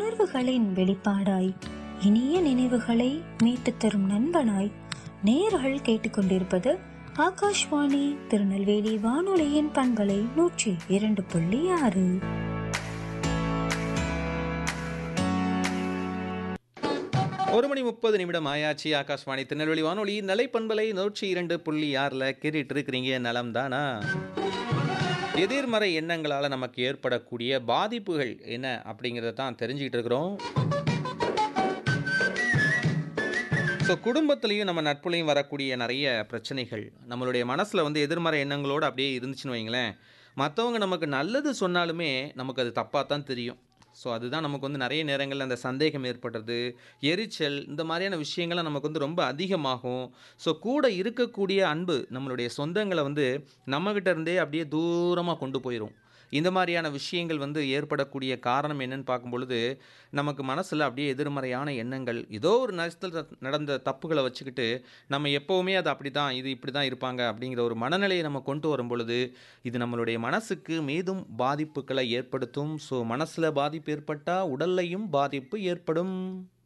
உணர்வுகளின் வெளிப்பாடாய் இனிய நினைவுகளை மீட்டுத் தரும் நண்பனாய் நேர்கள் கேட்டுக்கொண்டிருப்பது ஆகாஷ்வாணி திருநெல்வேலி வானொலியின் பண்பலை நூற்றி இரண்டு புள்ளி ஆறு ஒரு மணி முப்பது நிமிடம் ஆயாச்சு ஆகாஷ்வாணி திருநெல்வேலி வானொலி நிலைப்பண்பலை நூற்றி இரண்டு புள்ளி ஆறில் கேட்டுட்டு இருக்கிறீங்க நலம் தானா எதிர்மறை எண்ணங்களால் நமக்கு ஏற்படக்கூடிய பாதிப்புகள் என்ன அப்படிங்கிறத தான் தெரிஞ்சுக்கிட்டு இருக்கிறோம் ஸோ குடும்பத்துலேயும் நம்ம நட்புலையும் வரக்கூடிய நிறைய பிரச்சனைகள் நம்மளுடைய மனசில் வந்து எதிர்மறை எண்ணங்களோடு அப்படியே இருந்துச்சுன்னு வைங்களேன் மற்றவங்க நமக்கு நல்லது சொன்னாலுமே நமக்கு அது தப்பாக தான் தெரியும் ஸோ அதுதான் நமக்கு வந்து நிறைய நேரங்களில் அந்த சந்தேகம் ஏற்படுறது எரிச்சல் இந்த மாதிரியான விஷயங்கள்லாம் நமக்கு வந்து ரொம்ப அதிகமாகும் ஸோ கூட இருக்கக்கூடிய அன்பு நம்மளுடைய சொந்தங்களை வந்து நம்மக்கிட்ட இருந்தே அப்படியே தூரமாக கொண்டு போயிடும் இந்த மாதிரியான விஷயங்கள் வந்து ஏற்படக்கூடிய காரணம் என்னன்னு பார்க்கும் பொழுது நமக்கு மனசில் அப்படியே எதிர்மறையான எண்ணங்கள் ஏதோ ஒரு நேரத்தில் நடந்த தப்புகளை வச்சுக்கிட்டு நம்ம எப்போவுமே அது அப்படி தான் இது இப்படி தான் இருப்பாங்க அப்படிங்கிற ஒரு மனநிலையை நம்ம கொண்டு வரும் பொழுது இது நம்மளுடைய மனசுக்கு மீதும் பாதிப்புகளை ஏற்படுத்தும் ஸோ மனசில் பாதிப்பு ஏற்பட்டால் உடல்லையும் பாதிப்பு ஏற்படும்